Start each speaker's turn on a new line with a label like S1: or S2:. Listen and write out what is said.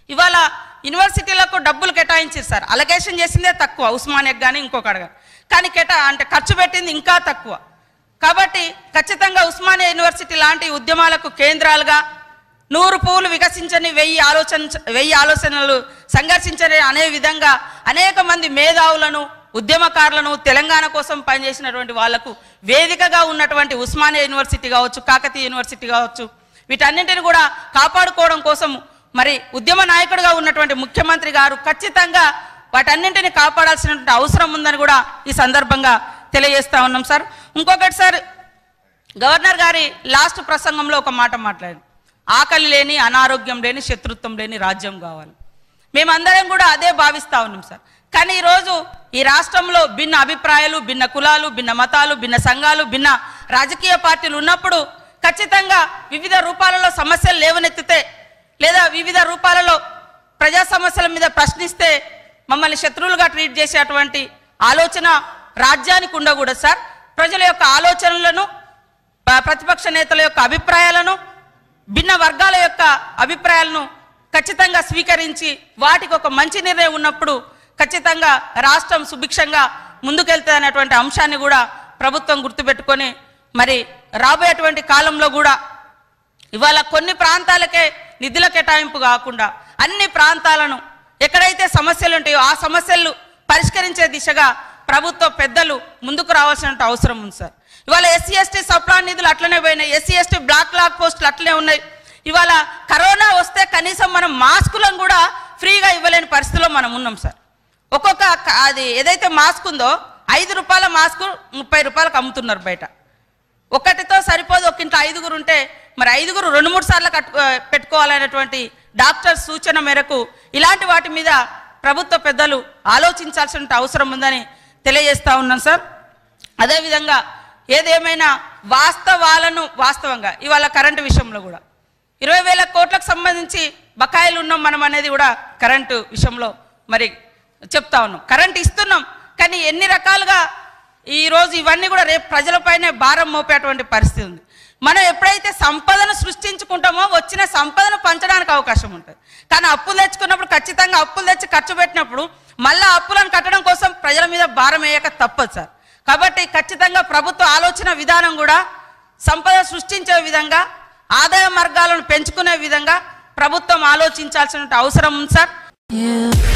S1: ఇవాళ యూనివర్సిటీలకు డబ్బులు కేటాయించారు సార్ అలొకేషన్ చేసిందే తక్కువ ఉస్మానియాకి కానీ ఇంకొకటి కానీ కానీ కేటా అంటే ఖర్చు పెట్టింది ఇంకా తక్కువ కాబట్టి ఖచ్చితంగా ఉస్మానియా యూనివర్సిటీ లాంటి ఉద్యమాలకు కేంద్రాలుగా నూరు పువ్వులు వికసించని వెయ్యి ఆలోచన వెయ్యి ఆలోచనలు సంఘర్షించని అనే విధంగా అనేక మంది మేధావులను ఉద్యమకారులను తెలంగాణ కోసం పనిచేసినటువంటి వాళ్లకు వేదికగా ఉన్నటువంటి ఉస్మానియా యూనివర్సిటీ కావచ్చు కాకతీయ యూనివర్సిటీ కావచ్చు వీటన్నింటిని కూడా కాపాడుకోవడం కోసం మరి ఉద్యమ నాయకుడిగా ఉన్నటువంటి ముఖ్యమంత్రి గారు ఖచ్చితంగా వాటన్నింటిని కాపాడాల్సినటువంటి అవసరం ఉందని కూడా ఈ సందర్భంగా తెలియజేస్తా ఉన్నాం సార్ ఇంకొకటి సార్ గవర్నర్ గారి లాస్ట్ ప్రసంగంలో ఒక మాట మాట్లాడారు ఆకలి లేని అనారోగ్యం లేని శత్రుత్వం లేని రాజ్యం కావాలి మేమందరం కూడా అదే భావిస్తా ఉన్నాం సార్ కానీ ఈరోజు ఈ రాష్ట్రంలో భిన్న అభిప్రాయాలు భిన్న కులాలు భిన్న మతాలు భిన్న సంఘాలు భిన్న రాజకీయ పార్టీలు ఉన్నప్పుడు ఖచ్చితంగా వివిధ రూపాలలో సమస్యలు లేవనెత్తితే లేదా వివిధ రూపాలలో ప్రజా సమస్యల మీద ప్రశ్నిస్తే మమ్మల్ని శత్రువులుగా ట్రీట్ చేసేటువంటి ఆలోచన రాజ్యానికి ఉండకూడదు సార్ ప్రజల యొక్క ఆలోచనలను ప- ప్రతిపక్ష నేతల యొక్క అభిప్రాయాలను భిన్న వర్గాల యొక్క అభిప్రాయాలను ఖచ్చితంగా స్వీకరించి వాటికి ఒక మంచి నిర్ణయం ఉన్నప్పుడు ఖచ్చితంగా రాష్ట్రం సుభిక్షంగా ముందుకెళ్తుంది అనేటువంటి అంశాన్ని కూడా ప్రభుత్వం గుర్తుపెట్టుకొని మరి రాబోయేటువంటి కాలంలో కూడా ఇవాళ కొన్ని ప్రాంతాలకే నిధుల కేటాయింపు కాకుండా అన్ని ప్రాంతాలను ఎక్కడైతే సమస్యలు ఉంటాయో ఆ సమస్యలు పరిష్కరించే దిశగా ప్రభుత్వ పెద్దలు ముందుకు రావాల్సిన అవసరం ఉంది సార్ ఇవాళ ఎస్సీ ఎస్టీ సప్లాన్ నిధులు అట్లనే పోయినాయి ఎస్సీ ఎస్టీ బ్లాక్ లాక్ పోస్టులు అట్లనే ఉన్నాయి ఇవాళ కరోనా వస్తే కనీసం మనం మాస్కులను కూడా ఫ్రీగా ఇవ్వలేని పరిస్థితిలో మనం ఉన్నాం సార్ ఒక్కొక్క క- అది ఏదైతే మాస్క్ ఉందో ఐదు రూపాయల మాస్క్ ముప్పై రూపాయలకు అమ్ముతున్నారు బయట ఒకటితో సరిపోదు ఒక ఇంట్లో ఐదుగురు ఉంటే మరి ఐదుగురు రెండు మూడు సార్లు కట్టు పెట్టుకోవాలనేటువంటి డాక్టర్ సూచన మేరకు ఇలాంటి వాటి మీద ప్రభుత్వ పెద్దలు ఆలోచించాల్సిన అవసరం ఉందని తెలియజేస్తా ఉన్నాం సార్ అదేవిధంగా ఏదేమైనా వాస్తవాలను వాస్తవంగా ఇవాళ కరెంటు విషయంలో కూడా ఇరవై వేల కోట్లకు సంబంధించి బకాయిలు ఉన్నాం మనం అనేది కూడా కరెంటు విషయంలో మరి చెప్తా ఉన్నాం కరెంట్ ఇస్తున్నాం కానీ ఎన్ని రకాలుగా ఈ రోజు ఇవన్నీ కూడా రేపు ప్రజలపైనే భారం మోపేటువంటి పరిస్థితి ఉంది మనం ఎప్పుడైతే సంపదను సృష్టించుకుంటామో వచ్చిన సంపదను పంచడానికి అవకాశం ఉంటుంది కానీ అప్పులు తెచ్చుకున్నప్పుడు ఖచ్చితంగా అప్పులు తెచ్చి ఖర్చు పెట్టినప్పుడు మళ్ళా అప్పులను కట్టడం కోసం ప్రజల మీద భారం వేయక తప్పదు సార్ కాబట్టి ఖచ్చితంగా ప్రభుత్వ ఆలోచన విధానం కూడా సంపద సృష్టించే విధంగా ఆదాయ మార్గాలను పెంచుకునే విధంగా ప్రభుత్వం ఆలోచించాల్సిన అవసరం ఉంది సార్
S2: You